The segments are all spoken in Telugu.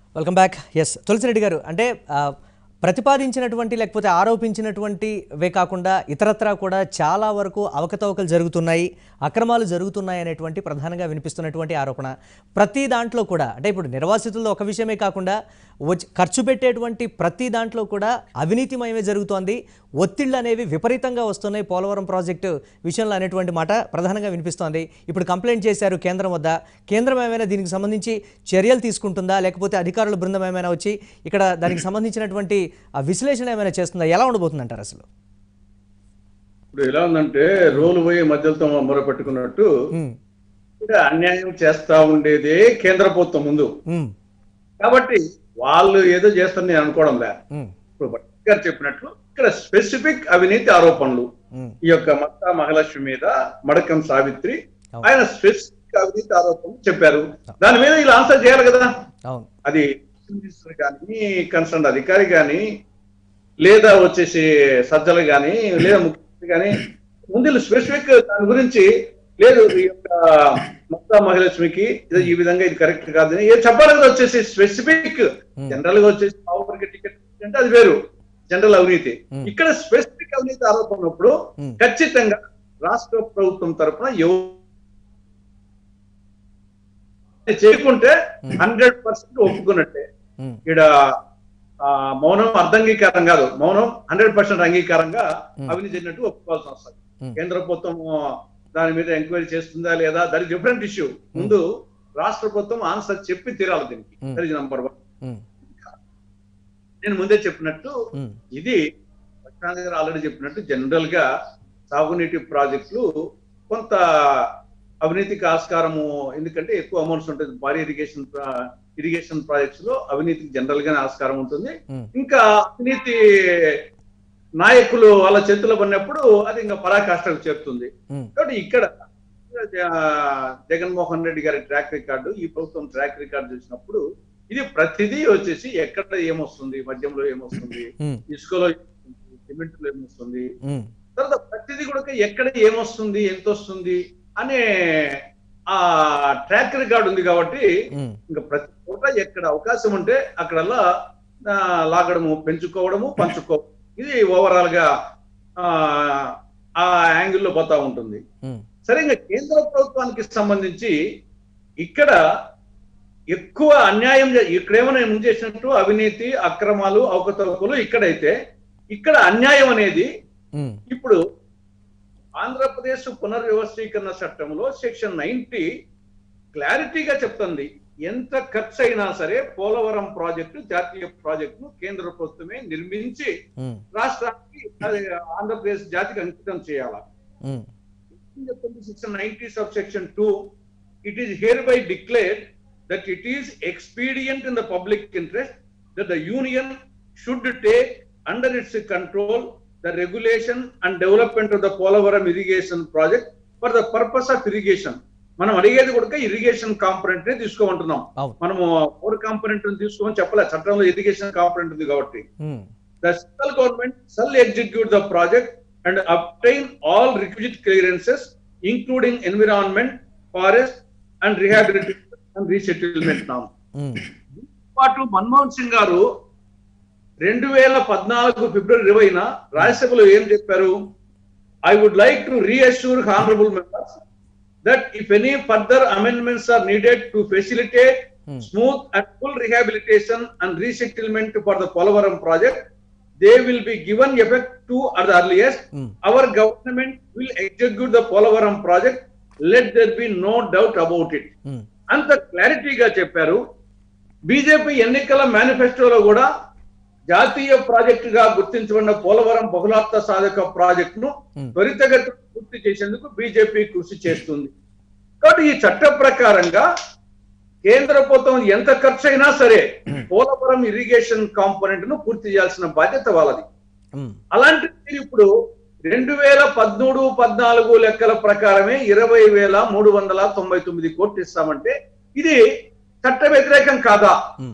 వెల్కమ్ బ్యాక్ ఎస్ తులసిరెడ్డి గారు అంటే ఆ, ప్రతిపాదించినటువంటి లేకపోతే ఆరోపించినటువంటివే కాకుండా ఇతరత్రా కూడా చాలా వరకు అవకతవకలు జరుగుతున్నాయి అక్రమాలు జరుగుతున్నాయి అనేటువంటి ప్రధానంగా వినిపిస్తున్నటువంటి ఆరోపణ ప్రతి దాంట్లో కూడా అంటే ఇప్పుడు నిర్వాసితుల్లో ఒక విషయమే కాకుండా వచ్చి ఖర్చు పెట్టేటువంటి ప్రతి దాంట్లో కూడా అవినీతిమయమే జరుగుతోంది ఒత్తిళ్ళు అనేవి విపరీతంగా వస్తున్నాయి పోలవరం ప్రాజెక్టు విషయంలో అనేటువంటి మాట ప్రధానంగా వినిపిస్తోంది ఇప్పుడు కంప్లైంట్ చేశారు కేంద్రం వద్ద కేంద్రం ఏమైనా దీనికి సంబంధించి చర్యలు తీసుకుంటుందా లేకపోతే అధికారుల బృందం ఏమైనా వచ్చి ఇక్కడ దానికి సంబంధించినటువంటి ఆ విశ్లేషణ ఏమైనా చేస్తుందా ఎలా ఉండబోతుంది అంటారు అసలు ఇప్పుడు ఎలా ఉందంటే రోలు పోయి మధ్యలతో మొర పెట్టుకున్నట్టు ఉమ్, ఇక్కడ అన్యాయం చేస్తా ఉండేదే కేంద్ర ప్రభుత్వం ముందు ఉమ్, కాబట్టి వాళ్ళు ఏదో చేస్తారని నేను అనుకోవడం లే ఉమ్, ఇప్పుడు భట్ గారు చెప్పినట్లు ఇక్కడ స్పెసిఫిక్ అవినీతి ఆరోపణలు ఉమ్, ఈ యొక్క మత్తా మహాలక్ష్మి మీద మడకం సావిత్రి అవును. ఆయన స్పెసిఫిక్ అవినీతి ఆరోపణలు చెప్పారు దాని మీద వీళ్ళు ఆన్సర్ చేయాలి కదా అవును అది మినిస్టర్ కానీ కన్సర్న్ అధికారి కానీ లేదా వచ్చేసి సజ్జలు కానీ లేదా ముఖ్యమంత్రి కానీ ముందు స్పెసిఫిక్ దాని గురించి లేదు ఈ యొక్క మమతా మహాలక్ష్మికి ఇది ఈ విధంగా ఇది కరెక్ట్ కాదని ఏ చెప్పాలి కదా వచ్చేసి స్పెసిఫిక్ జనరల్ గా వచ్చేసి పావుపరికి టికెట్ అంటే అది వేరు జనరల్ అవినీతి Hmm. ఇక్కడ స్పెసిఫిక్ అవినీతి ఆరోపణ ఉన్నప్పుడు Hmm. ఖచ్చితంగా రాష్ట్ర ప్రభుత్వం తరఫున ఎవరు చేయకుంటే హండ్రెడ్ పర్సెంట్ ఒప్పుకున్నట్టే ఉమ్, ఇక్కడ ఆ, మౌనం అర్ధంగీకారం కాదు మౌనం హండ్రెడ్ పర్సెంట్ అంగీకారంగా అవినీతి జరిగినట్టు ఒప్పుకోవాల్సి వస్తుంది Hmm. కేంద్ర ప్రభుత్వం దాని మీద ఎంక్వైరీ చేస్తుందా లేదా దట్ డిఫరెంట్ ఇష్యూ ముందు రాష్ట్ర ప్రభుత్వం ఆన్సర్ చెప్పి తీరాలి దీనికి Hmm. That number one um, నేను ముందే చెప్పినట్టు ఉమ్, ఇది లక్ష్మణ్ గారు ఆల్రెడీ చెప్పినట్టు జనరల్ గా సాగునీటి ప్రాజెక్టులు కొంత అవినీతికి ఆస్కారము ఎందుకంటే ఎక్కువ అమౌంట్స్ ఉంటుంది భారీ ఇరిగేషన్ ఇరిగేషన్ ప్రాజెక్ట్స్ లో అవినీతికి జనరల్ గానే ఆస్కారం ఉంటుంది ఉమ్, ఇంకా అవినీతి నాయకులు వాళ్ళ చేతిలో పడినప్పుడు అది ఇంకా పరాకాష్ఠకు చేరుతుంది ఉమ్, కాబట్టి ఇక్కడ ఆ, జగన్మోహన్ రెడ్డి గారి ట్రాక్ రికార్డు ఈ ప్రభుత్వం ట్రాక్ రికార్డు చూసినప్పుడు ఇది ప్రతిదీ వచ్చేసి ఎక్కడ ఏమొస్తుంది మద్యంలో ఏమొస్తుంది ఉమ్, ఇసుకలో ఏమొస్తుంది సిమెంట్ లో ఏమొస్తుంది ఉమ్, తర్వాత ప్రతిదీ కూడా ఎక్కడ ఏమొస్తుంది ఎంత వస్తుంది అనే ఆ ట్రాక్ రికార్డు ఉంది కాబట్టి ఉమ్, ఇంకా ప్రతి చోట ఎక్కడ అవకాశం ఉంటే అక్కడల్లా ఆ, లాగడము పెంచుకోవడము పంచుకోవడం ఇది ఓవరాల్ గా ఆ, ఆ యాంగిల్లో పోతా ఉంటుంది ఉమ్, సరే ఇంకా కేంద్ర ప్రభుత్వానికి సంబంధించి ఇక్కడ ఎక్కువ అన్యాయం జ- ఇక్కడేమో నేను ముందు చేసినట్టు అవినీతి అక్రమాలు అవకతవకలు ఇక్కడైతే ఇక్కడ అన్యాయం అనేది ఉమ్, ఇప్పుడు ఆంధ్రప్రదేశ్ పునర్వ్యవస్థీకరణ చట్టంలో సెక్షన్ నైన్టీ క్లారిటీగా చెప్తుంది ఎంత ఖర్చు అయినా సరే పోలవరం ప్రాజెక్టు జాతీయ ప్రాజెక్టును కేంద్ర ప్రభుత్వమే నిర్మించి ఉమ్, రాష్ట్రానికి అది ఆంధ్రప్రదేశ్ జాతికి అంకితం చేయాలి ఉమ్, section 90 subsection 2 it is hereby declared that it is expedient in the public interest that the union should take under its control the regulation and development of the Polavaram irrigation project for the purpose of irrigation మనం అడిగేది కూడా ఇరిగేషన్ కాంపనెంట్ నే తీసుకోమంటున్నాం అవును మనము ఫోర్ కాంపనెంట్ తీసుకోమని చెప్పలే చట్టంలో ఇరిగేషన్ కాంపనెంట్ ఉంది కాబట్టి ఉమ్, the central government shall execute the project and obtain all requisite clearances, including environment, forest, and rehabilitation and resettlement now. ఉమ్, పాటు మన్మోహన్ సింగ్ గారు రెండు వేల పద్నాలుగు ఫిబ్రవరి ఇరవైన రాజ్యసభలో ఏం చెప్పారు I would like to reassure honourable members that if any further amendments are needed to facilitate Hmm. smooth and full rehabilitation and resettlement for the Polavaram project, they will be given effect to at the earliest. Um, Our government will execute the Polavaram project. Let there be no doubt about it. Um, అంత క్లారిటీగా చెప్పారు బీజేపీ ఎన్నికల మేనిఫెస్టోలో కూడా జాతీయ ప్రాజెక్టుగా గుర్తించబడిన పోలవరం బహుళార్థ సాధక ప్రాజెక్టును Hmm. త్వరితగతి పూర్తి చేసేందుకు బీజేపీ కృషి చేస్తుంది కాబట్టి ఈ చట్ట ప్రకారంగా కేంద్ర ప్రభుత్వం ఎంత ఖర్చు అయినా సరే పోలవరం ఇరిగేషన్ కాంపోనెంట్ ను పూర్తి చేయాల్సిన బాధ్యత వాళ్ళది ఉమ్, అలాంటి మీరు ఇప్పుడు రెండు వేల పద్మూడు పద్నాలుగు లెక్కల ప్రకారమే ఇరవై వేల మూడు వందల తొంభై తొమ్మిది కోట్లు ఇస్తామంటే ఇది చట్ట వ్యతిరేకం కాదా ఉమ్,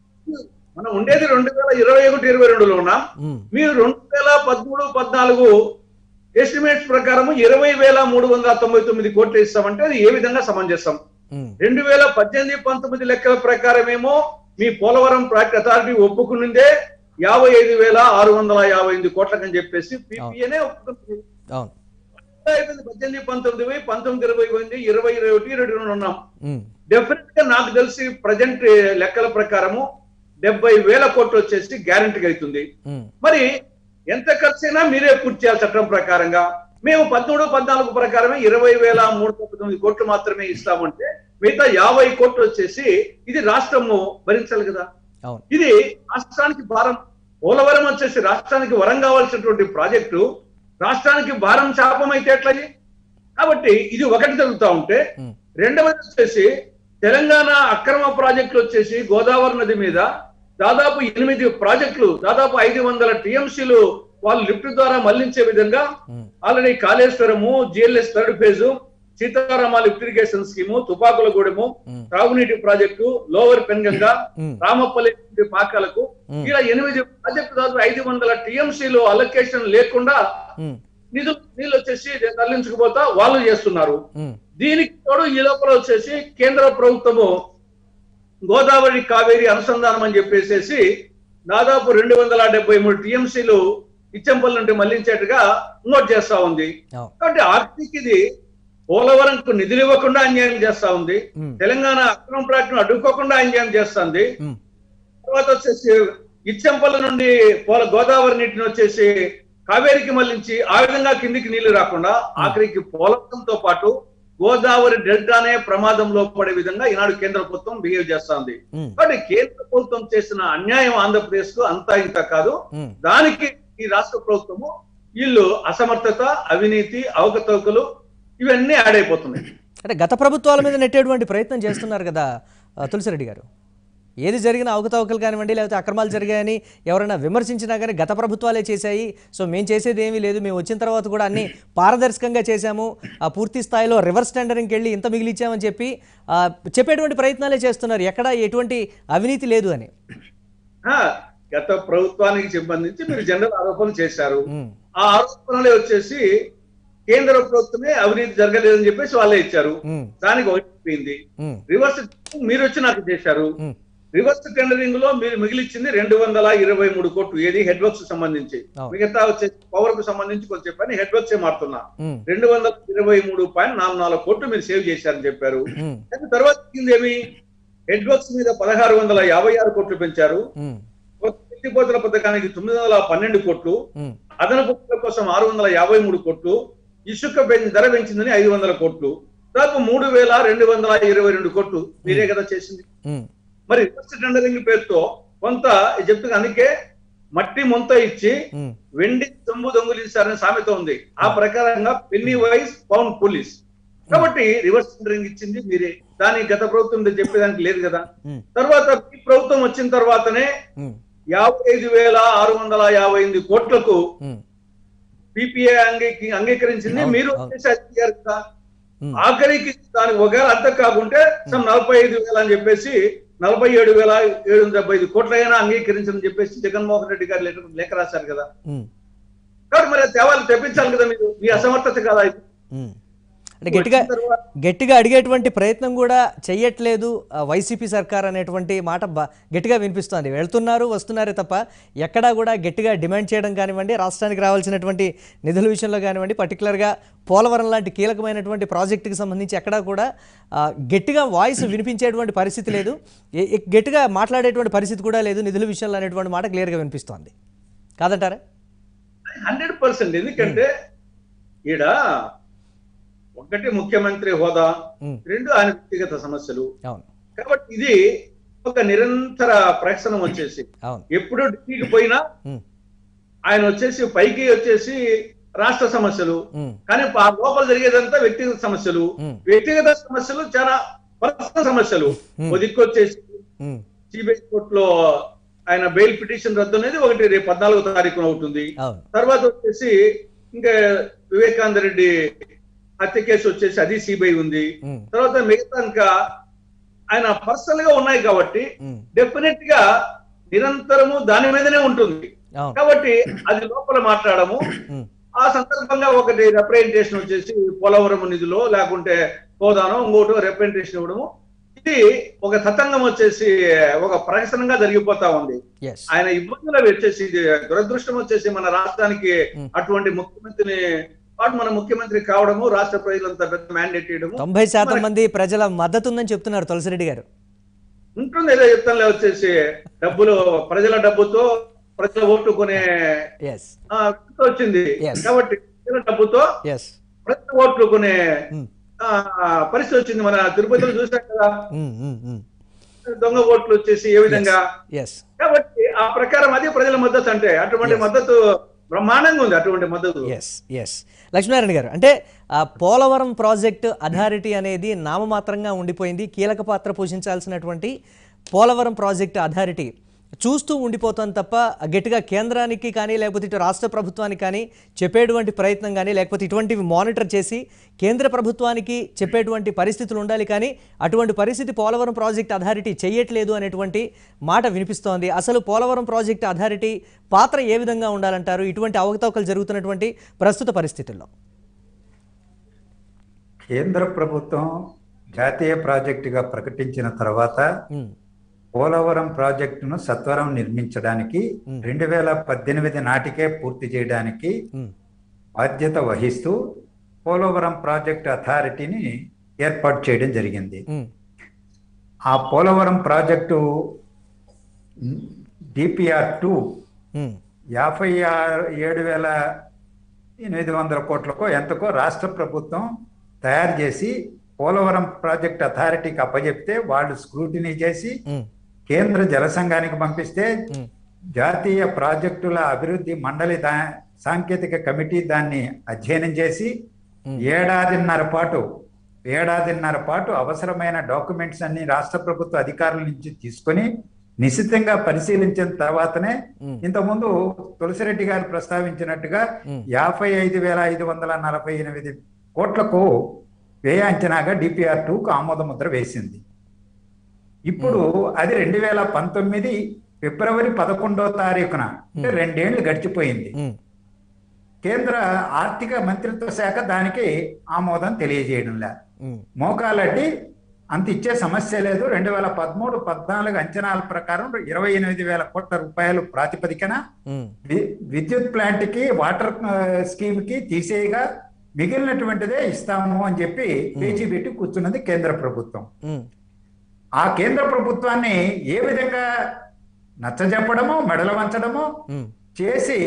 మనం ఉండేది రెండు వేల ఇరవై ఒకటి ఇరవై రెండులో ఉన్నాం ఉమ్, మీరు రెండు వేల పదమూడు పద్నాలుగు ఎస్టిమేట్స్ ప్రకారం ఇరవై వేల మూడు వందల తొంభై తొమ్మిది కోట్లు ఇస్తామంటే అది ఏ విధంగా సమంజసం ఉమ్, రెండు వేల పద్దెనిమిది పంతొమ్మిది లెక్కల ప్రకారం ఏమో మీ పోలవరం ప్రాజెక్ట్ అథారిటీ ఒప్పుకునిందే యాభై ఐదు వేల ఆరు వందల యాభై ఎనిమిది కోట్లకని చెప్పేసి పీపీఏనే ఒప్పుకుంటుంది అవును అయిపోయింది పద్దెనిమిది పంతొమ్మిది పోయి పంతొమ్మిది ఇరవై పోయింది ఇరవై ఇరవై ఒకటి ఇరవై రెండు ఉన్నాం ఉమ్, డెఫినెట్ గా నాకు తెలిసి ప్రజెంట్ లెక్కల ప్రకారము డెబ్బై వేల కోట్లు వచ్చేసి గ్యారంటీగా అవుతుంది ఉమ్, మరి ఎంత ఖర్చు అయినా మీరే పూర్తి చేయాలి చట్టం ప్రకారంగా మేము పదమూడు పద్నాలుగు ప్రకారమే ఇరవై వేల మూడు వందల తొమ్మిది కోట్లు మాత్రమే ఇస్తామంటే మిగతా యాభై కోట్లు వచ్చేసి ఇది రాష్ట్రము భరించాలి కదా అవును ఇది రాష్ట్రానికి భారం పోలవరం వచ్చేసి రాష్ట్రానికి వరం కావాల్సినటువంటి ప్రాజెక్టు రాష్ట్రానికి భారం శాపం అయితే ఎట్లది కాబట్టి ఇది ఒకటి జరుగుతా ఉంటే ఉమ్, రెండవది వచ్చేసి తెలంగాణ అక్రమ ప్రాజెక్టులు వచ్చేసి గోదావరి నది మీద దాదాపు ఎనిమిది ప్రాజెక్టులు దాదాపు ఐదు వందల టీఎంసీలు వాళ్ళు లిఫ్ట్ ద్వారా మళ్లించే విధంగా um, already Kaleshwaram GLS third phase Sitarama lift irrigation scheme Tupakulagudem um, త్రాగునీటి project lower Penganga um, Ramapalli నుండి పాకాలకు ఉమ్, ఇలా ఎనిమిది ప్రాజెక్టు దాదాపు ఐదు వందల టీఎంసీలు అలొకేషన్ లేకుండా ఉమ్, నిధులు నీళ్ళు వచ్చేసి తరలించుకుపోతా వాళ్ళు చేస్తున్నారు ఉమ్, దీనికి తోడు ఈ లోపల వచ్చేసి కేంద్ర ప్రభుత్వము గోదావరి కావేరి అనుసంధానం అని చెప్పేసేసి దాదాపు రెండు వందల డెబ్బై మూడు టీఎంసీలు ఇచ్చంపల్లి నుండి మళ్లించేట్టుగా నోట్ చేస్తా ఉంది అవును కాబట్టి ఆర్థిక ఇది పోలవరంకు నిధులు ఇవ్వకుండా అన్యాయం చేస్తా ఉంది ఉమ్, తెలంగాణ అక్రమ ప్రాజెక్టును అడ్డుకోకుండా అన్యాయం చేస్తుంది ఉమ్, తర్వాత వచ్చేసి ఇచ్చంపల్లి నుండి పోల గోదావరి నీటిని వచ్చేసి కావేరికి మళ్లించి ఆ విధంగా కిందికి నీళ్లు రాకుండా ఆఖరికి పోలవరంతో పాటు గోదావరి డెల్టానే ప్రమాదంలో పడే విధంగా ఈనాడు కేంద్ర ప్రభుత్వం బిహేవ్ చేస్తుంది ఉమ్, కాబట్టి కేంద్ర ప్రభుత్వం చేసిన అన్యాయం ఆంధ్రప్రదేశ్ కు అంతా ఇంత కాదు ఉమ్, దానికి ఈ రాష్ట్ర ప్రభుత్వము వీళ్ళు అసమర్థత అవినీతి అవకతవకలు ఇవన్నీ యాడ్ అయిపోతున్నాయి అంటే గత ప్రభుత్వాల మీద నెట్టేటువంటి ప్రయత్నం చేస్తున్నారు కదా ఆ, తులసిరెడ్డి గారు ఏది జరిగినా అవకతవకలు కానివ్వండి లేకపోతే అక్రమాలు జరిగాయని ఎవరైనా విమర్శించినా కానీ గత ప్రభుత్వాలే చేశాయి సో మేము చేసేది ఏమీ లేదు మేము వచ్చిన తర్వాత కూడా అన్ని పారదర్శకంగా చేశాము ఆ పూర్తి స్థాయిలో రివర్స్ టెండరింగ్కి వెళ్ళి ఇంత మిగిలిచ్చామని చెప్పి ఆ, చెప్పేటువంటి ప్రయత్నాలే చేస్తున్నారు ఎక్కడ ఎటువంటి అవినీతి లేదు అని ఆ, గత ప్రభుత్వానికి సంబంధించి మీరు జనరల్ ఆరోపణలు చేశారు ఉమ్, ఆ ఆరోపణలే వచ్చేసి కేంద్ర ప్రభుత్వమే అవినీతి జరగలేదని చెప్పేసి వాళ్ళే ఇచ్చారు ఉమ్, దానికి ఒకటి పోయింది ఉమ్, రివర్స్ మీరు వచ్చి నాకు చేశారు ఉమ్, రివర్స్ టెండరింగ్ లో మీరు మిగిలిచ్చింది రెండు వందల ఇరవై మూడు కోట్లు ఏది హెడ్ వర్క్స్ సంబంధించి అవును. మిగతా వచ్చేసి పవర్ కు సంబంధించి కొంచెం చెప్పని హెడ్ వర్క్స్ మారుతున్నా ఉమ్, రెండు వందల ఇరవై మూడు పాయింట్ నాలుగు నాలుగు కోట్లు మీరు సేవ్ చేశారని చెప్పారు ఉమ్, కానీ తర్వాత వచ్చింది ఏమి హెడ్ వర్క్స్ మీద పదహారు వందల యాభై ఆరు కోట్లు పెంచారు ఉమ్, ఎత్తిపోతల పథకానికి తొమ్మిది వందల పన్నెండు కోట్లు ఉమ్, అదనపు పనుల కోసం ఆరు వందల యాభై మూడు కోట్లు ఇసుక పెంచి ధర పెంచిందని ఐదు వందల కోట్లు దాదాపు మూడు వేల రెండు వందల ఇరవై రెండు కోట్లు మీరే కదా చేసింది ఉమ్, మరి రివర్స్ టెండరింగ్ పేరుతో కొంత చెప్తున్నా అందుకే మట్టి ముంత ఇచ్చి ఉమ్, వెండి సొమ్ము దొంగులిస్తారనే సామెత ఉంది ఆ ప్రకారంగా పెన్నీ వైజ్ పౌండ్ పోలీస్ కాబట్టి రివర్స్ టెండరింగ్ ఇచ్చింది మీరే దానికి గత ప్రభుత్వం చెప్పేదానికి లేదు కదా ఉమ్, తర్వాత ఈ ప్రభుత్వం వచ్చిన తర్వాతనే ఉమ్, యాభై ఐదు వేల ఆరు వందల యాభై ఎనిమిది కోట్లకు ఉమ్, పిపిఏ అంగీకి అంగీకరించింది అవును, మీరు అవును. వచ్చేసి అడిగారు కదా ఉమ్. ఆఖరికి దానికి ఒకవేళ అర్థం కాకుంటే సమ్ నలభై ఐదు వేల అని చెప్పేసి నలభై ఏడు వేల ఏడు వందల డెబ్బై ఐదు కోట్లైనా అంగీకరించని చెప్పేసి జగన్మోహన్ రెడ్డి గారు లేఖ లేఖ రాశారు కదా ఉమ్, కాబట్టి మరి అది తేవాలి తెప్పించాలి కదా మీరు మీ అసమర్థత కదా ఇది. ఉమ్. అంటే గట్టిగా వచ్చిన తర్వాత గట్టిగా అడిగేటువంటి ప్రయత్నం కూడా చెయ్యట్లేదు ఆ, వైసీపీ సర్కార్ అనేటువంటి మాట బ- గట్టిగా వినిపిస్తోంది వెళ్తున్నారు వస్తున్నారే తప్ప ఎక్కడా కూడా గట్టిగా డిమాండ్ చేయడం కానివ్వండి రాష్ట్రానికి రావాల్సినటువంటి నిధుల విషయంలో కానివ్వండి పర్టికులర్గా పోలవరం లాంటి కీలకమైనటువంటి ప్రాజెక్టుకి సంబంధించి ఎక్కడా కూడా ఆ, గట్టిగా వాయిస్ వినిపించేటువంటి పరిస్థితి లేదు ఏ- ఏ- గట్టిగా మాట్లాడేటువంటి పరిస్థితి కూడా లేదు నిధుల విషయంలో అనేటువంటి మాట క్లియర్గా వినిపిస్తోంది కాదంటారా హండ్రెడ్ పర్సెంట్ ఎందుకంటే ఈడ ఒకటి ముఖ్యమంత్రి హోదా ఉమ్, రెండు ఆయన వ్యక్తిగత సమస్యలు అవును కాబట్టి ఇది ఒక నిరంతర ప్రయత్నం వచ్చేసి అవును ఎప్పుడు ఢిల్లీకి పోయినా ఉమ్, ఆయన వచ్చేసి పైకి వచ్చేసి రాష్ట్ర సమస్యలు ఉమ్, కానీ ఆ లోపల జరిగేదంతా వ్యక్తిగత సమస్యలు ఉమ్, వ్యక్తిగత సమస్యలు చాలా పర్సనల్ సమస్యలు Hmm. ఓ దిక్కు వచ్చేసి ఉమ్, సిబిఐ కోర్టులో ఆయన బెయిల్ పిటిషన్ రద్దు అనేది ఒకటి రేపు పద్నాలుగో తారీఖున అవుతుంది అవును తర్వాత వచ్చేసి ఇంకా వివేకానంద రెడ్డి హత్య కేసు వచ్చేసి అది సిబిఐ ఉంది ఉమ్, తర్వాత మిగతా ఇంకా ఆయన పర్సనల్ గా ఉన్నాయి కాబట్టి ఉమ్, డెఫినెట్ గా నిరంతరము దాని మీదనే ఉంటుంది అవును కాబట్టి అది లోపల మాట్లాడము ఉమ్, ఆ సందర్భంగా ఒకటి రిప్రజెంటేషన్ వచ్చేసి పోలవరం నిధిలో లేకుంటే హోదానో ఇంకోటో రిప్రజెంటేషన్ ఇవ్వడము ఇది ఒక తతంగం వచ్చేసి ఒక ప్రహసనంగా జరిగిపోతా ఉంది ఎస్ ఆయన ఇబ్బందులు వచ్చేసి ఇది దురదృష్టం వచ్చేసి మన రాష్ట్రానికి Hmm. అటువంటి ముఖ్యమంత్రిని వాడు మన ముఖ్యమంత్రి కావడము రాష్ట్ర ప్రజలంతా పెద్ద మ్యాండేట్ ఇవ్వడము తొంభై శాతం మంది ప్రజల మద్దతు ఉందని చెప్తున్నారు తులసిరెడ్డి గారు ఉంటుంది ఏదో చెప్తానులే వచ్చేసి డబ్బులు ప్రజల డబ్బుతో ప్రజల ఓట్లు కొనే ఎస్ ఆ, ఇది వచ్చింది Yes. కాబట్టి ప్రజల డబ్బుతో ఎస్ ప్రజల ఓట్లు కొనే ఆ, పరిస్థితి వచ్చింది మన తిరుపతిలో చూసాం కదా దొంగ ఓట్లు వచ్చేసి ఏ విధంగా ఎస్ కాబట్టి ఆ ప్రకారం అది ప్రజల మద్దతు అంటే అటువంటి Yes. మద్దతు బ్రహ్మాండంగా ఉంది అటువంటి మద్దతు ఎస్ ఎస్ లక్ష్మీనారాయణ గారు అంటే ఆ పోలవరం ప్రాజెక్టు అథారిటీ అనేది నామమాత్రంగా ఉండిపోయింది కీలక పాత్ర పోషించాల్సినటువంటి పోలవరం ప్రాజెక్టు అథారిటీ చూస్తూ ఉండిపోతాం తప్ప గట్టిగా కేంద్రానికి కానీ లేకపోతే ఇటు రాష్ట్ర ప్రభుత్వానికి కానీ చెప్పేటువంటి ప్రయత్నం కానీ లేకపోతే ఇటువంటివి మానిటర్ చేసి కేంద్ర ప్రభుత్వానికి చెప్పేటువంటి పరిస్థితులు ఉండాలి కానీ అటువంటి పరిస్థితి పోలవరం ప్రాజెక్ట్ అథారిటీ చేయట్లేదు అనేటువంటి మాట వినిపిస్తోంది అసలు పోలవరం ప్రాజెక్ట్ అథారిటీ పాత్ర ఏ విధంగా ఉండాలంటారు ఇటువంటి అవకతవకలు జరుగుతున్నటువంటి ప్రస్తుత పరిస్థితుల్లో కేంద్ర ప్రభుత్వం జాతీయ ప్రాజెక్టుగా ప్రకటించిన తర్వాత ఉమ్, పోలవరం ప్రాజెక్టును సత్వరం నిర్మించడానికి Hmm. రెండు వేల పద్దెనిమిది నాటికే పూర్తి చేయడానికి ఉమ్, బాధ్యత వహిస్తూ పోలవరం ప్రాజెక్ట్ అథారిటీని ఏర్పాటు చేయడం జరిగింది ఉమ్, ఆ Polavaram project DPR two um, యాభై ఆరు ఏడు వేల ఎనిమిది వందల కోట్లకో ఎంతకో రాష్ట్ర ప్రభుత్వం తయారు చేసి పోలవరం ప్రాజెక్ట్ అథారిటీకి అప్పచెప్తే వాళ్ళు స్క్రూటినీ చేసి ఉమ్, కేంద్ర జల సంఘానికి పంపిస్తే ఉమ్, జాతీయ ప్రాజెక్టుల అభివృద్ధి మండలి దా సాంకేతిక కమిటీ దాన్ని అధ్యయనం చేసి Hmm. ఏడాదిన్నర పాటు ఏడాదిన్నర పాటు అవసరమైన డాక్యుమెంట్స్ అన్ని రాష్ట్ర ప్రభుత్వ అధికారుల నుంచి తీసుకొని నిశ్చితంగా పరిశీలించిన తర్వాతనే Hmm. ఇంతకుముందు తులసిరెడ్డి గారు ప్రస్తావించినట్టుగా Hmm. యాభై ఐదు వేల ఐదు వందల నలభై ఎనిమిది కోట్లకు వ్యయ అంచనాగా డిపిఆర్ టూకు ఆమోద ముద్ర వేసింది ఇప్పుడు అది రెండు వేల పంతొమ్మిది ఫిబ్రవరి పదకొండో తారీఖున అంటే రెండేళ్లు గడిచిపోయింది ఉమ్, కేంద్ర ఆర్థిక మంత్రిత్వ శాఖ దానికి ఆమోదం తెలియజేయడం లే ఉమ్, మోకాలడ్డి అంత ఇచ్చే సమస్య లేదు రెండు వేల పదమూడు పద్నాలుగు అంచనాల ప్రకారం ఇరవై ఎనిమిది వేల కోట్ల రూపాయలు ప్రాతిపదికన ఉమ్, వి- విద్యుత్ ప్లాంట్ కి వాటర్ ఆ, స్కీమ్ కి తీసేయగా మిగిలినటువంటిదే ఇస్తాము అని చెప్పి పేచీ పెట్టి కూర్చున్నది కేంద్ర ప్రభుత్వం ఉమ్, ఆ కేంద్ర ప్రభుత్వాన్ని ఏ విధంగా నచ్చజెప్పడమో మెడల వంచడమో ఉమ్, చేసి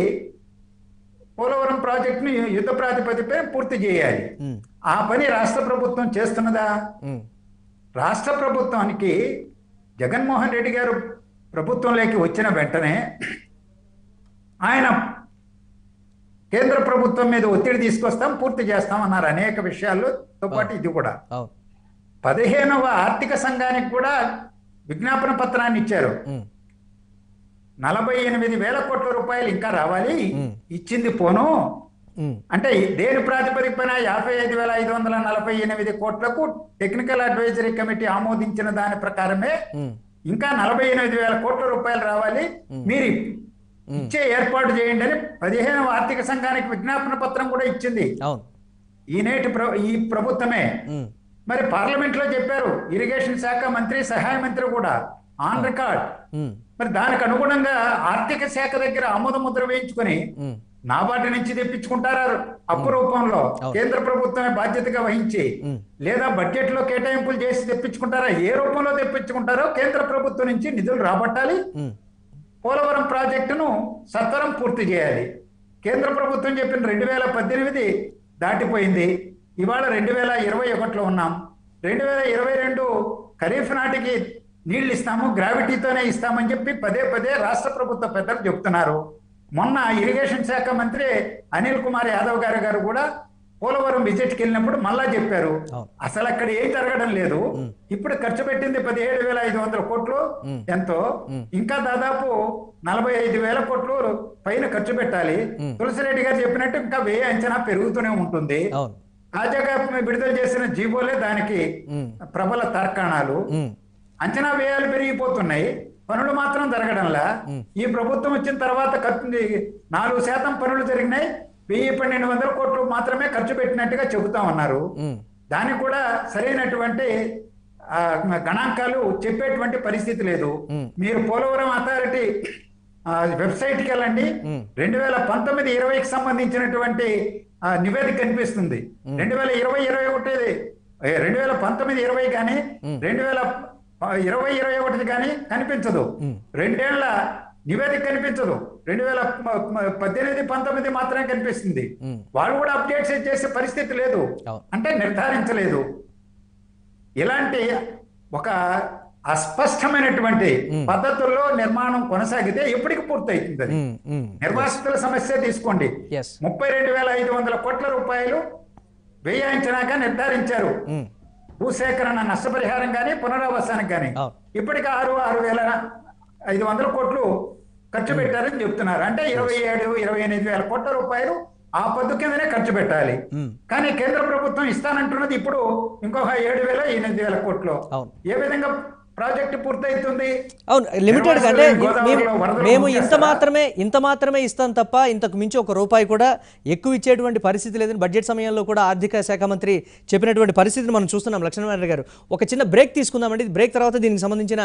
పోలవరం ప్రాజెక్టును యుద్ధ ప్రాతిపదికపై పూర్తి చేయాలి ఉమ్, ఆ పని రాష్ట్ర ప్రభుత్వం చేస్తున్నదా ఉమ్, రాష్ట్ర ప్రభుత్వానికి జగన్మోహన్ రెడ్డి గారు ప్రభుత్వంలోకి వచ్చిన వెంటనే ఆయన కేంద్ర ప్రభుత్వం మీద ఒత్తిడి తీసుకొస్తాం పూర్తి చేస్తాం అన్నారు అనేక విషయాలతో పాటు ఇది కూడా అవును పదిహేనవ ఆర్థిక సంఘానికి కూడా విజ్ఞాపన పత్రాన్ని ఇచ్చారు ఉమ్, నలభై ఎనిమిది వేల కోట్ల రూపాయలు ఇంకా రావాలి మ్. ఇచ్చింది పోను ఉమ్, అంటే దేని ప్రాతిపదికన యాభై ఐదు వేల ఐదు వందల నలభై ఎనిమిది కోట్లకు టెక్నికల్ అడ్వైజరీ కమిటీ ఆమోదించిన దాని ప్రకారమే ఉమ్, ఇంకా నలభై ఎనిమిది వేల కోట్ల రూపాయలు రావాలి మ్. మీరు మ్. ఇచ్చే ఏర్పాటు చేయండి అని పదిహేనవ ఆర్థిక సంఘానికి విజ్ఞాపన పత్రం కూడా ఇచ్చింది అవును ఈనేటి ప్ర ఈ ప్రభుత్వమే ఉమ్, మరి పార్లమెంట్ లో చెప్పారు ఇరిగేషన్ శాఖ మంత్రి సహాయ మంత్రి కూడా ఆన్ రికార్డ్ ఉమ్, మరి దానికి అనుగుణంగా ఆర్థిక శాఖ దగ్గర ఆమోద ముద్ర వేయించుకొని ఉమ్, నాబార్డు నుంచి తెప్పించుకుంటారా అప్పు రూపంలో అవును. కేంద్ర ప్రభుత్వమే బాధ్యతగా వహించి ఉమ్, లేదా బడ్జెట్ లో కేటాయింపులు చేసి తెప్పించుకుంటారా ఏ రూపంలో తెప్పించుకుంటారో కేంద్ర ప్రభుత్వం నుంచి నిధులు రాబట్టాలి ఉమ్, పోలవరం ప్రాజెక్టును సత్వరం పూర్తి చేయాలి కేంద్ర ప్రభుత్వం చెప్పిన రెండు వేల పద్దెనిమిది దాటిపోయింది ఇవాళ రెండు వేల ఇరవై ఒకటిలో ఉన్నాం రెండు వేల ఇరవై రెండు ఖరీఫ్ నాటికి నీళ్లు ఇస్తాము గ్రావిటీతోనే ఇస్తామని చెప్పి పదే పదే రాష్ట్ర ప్రభుత్వ పెద్దలు చెప్తున్నారు మొన్న ఇరిగేషన్ శాఖ మంత్రి అనిల్ కుమార్ యాదవ్ గారు గారు కూడా పోలవరం విజిట్కి వెళ్ళినప్పుడు మళ్ళా చెప్పారు అవును. అసలు అక్కడ ఏం జరగడం లేదు ఇప్పుడు ఖర్చు పెట్టింది పదిహేడు వేల ఐదు వందల కోట్లు మ్. ఎంతో మ్. ఇంకా దాదాపు నలభై ఐదు వేల కోట్లు పైన ఖర్చు పెట్టాలి మ్. తులసిరెడ్డి గారు చెప్పినట్టు ఇంకా వ్యయ అంచనా పెరుగుతూనే ఉంటుంది అవును తాజాగా విడుదల చేసిన జీవోలే దానికి ఉమ్, ప్రబల తర్కాణాలు ఉమ్, అంచనా వ్యయాలు పెరిగిపోతున్నాయి పనులు మాత్రం జరగడంలా మ్. ఈ ప్రభుత్వం వచ్చిన తర్వాత ఖర్చు నాలుగు శాతం పనులు జరిగినాయి వెయ్యి పన్నెండు వందల కోట్లు మాత్రమే ఖర్చు పెట్టినట్టుగా చెబుతా ఉన్నారు ఉమ్, దానికి కూడా సరైనటువంటి ఆ, గణాంకాలు చెప్పేటువంటి పరిస్థితి లేదు మ్మ్. మీరు పోలవరం అథారిటీ ఆ, వెబ్సైట్కి వెళ్ళండి మ్మ్. రెండు వేల పంతొమ్మిది ఇరవైకి సంబంధించినటువంటి ఆ, నివేదిక కనిపిస్తుంది రెండు వేల ఇరవై ఇరవై ఒకటి ఏ, రెండు వేల పంతొమ్మిది ఇరవై కానీ రెండు వేల ప- ఇరవై ఇరవై ఒకటి కానీ కనిపించదు రెండేళ్ల నివేదిక కనిపించదు రెండు వేల ప- ప- పద్దెనిమిది పంతొమ్మిది మాత్రమే కనిపిస్తుంది మ్మ్. వాళ్ళు కూడా అప్డేట్స్ చేసే పరిస్థితి లేదు అవును. అంటే నిర్ధారించలేదు ఇలాంటి ఒక అస్పష్టమైనటువంటి పద్ధతుల్లో నిర్మాణం కొనసాగితే ఎప్పటికి పూర్తవుతుంది అది ఉమ్, ఉమ్. నిర్వాసితుల సమస్య తీసుకోండి Yes. ముప్పై రెండు వేల ఐదు వందల కోట్ల రూపాయలు వ్యయించినాక నిర్ధారించారు ఉమ్. భూసేకరణ నష్టపరిహారం కానీ పునరావాసానికి కానీ అవును. ఇప్పటికి ఆరు ఆరు వేల ఐదు వందల కోట్లు ఖర్చు పెట్టారని చెప్తున్నారు అంటే ఇరవై ఏడు ఇరవై ఎనిమిది వేల కోట్ల రూపాయలు ఆ పద్దు కిందనే ఖర్చు పెట్టాలి ఉమ్. కానీ కేంద్ర ప్రభుత్వం ఇస్తానంటున్నది ఇప్పుడు ఇంకొక ఏడు వేల ఎనిమిది వేల కోట్లు అవును. ఏ విధంగా ప్రాజెక్టు పూర్తవుతుంది అవును లిమిటెడ్ గా అంటే గోదావరిలో మేము- వరదలు మేము ఇంత ముంచేస్తారా? మాత్రమే ఇంత మాత్రమే ఇస్తాం తప్ప ఇంతకు మించి ఒక రూపాయి కూడా ఎక్కువ ఇచ్చేటువంటి పరిస్థితి లేదని బడ్జెట్ సమయంలో కూడా ఆర్థిక శాఖ మంత్రి చెప్పినటువంటి పరిస్థితిని మనం చూస్తున్నాం లక్ష్మణ్ గారు ఒక చిన్న బ్రేక్ తీసుకుందామండి బ్రేక్ తర్వాత దీనికి సంబంధించిన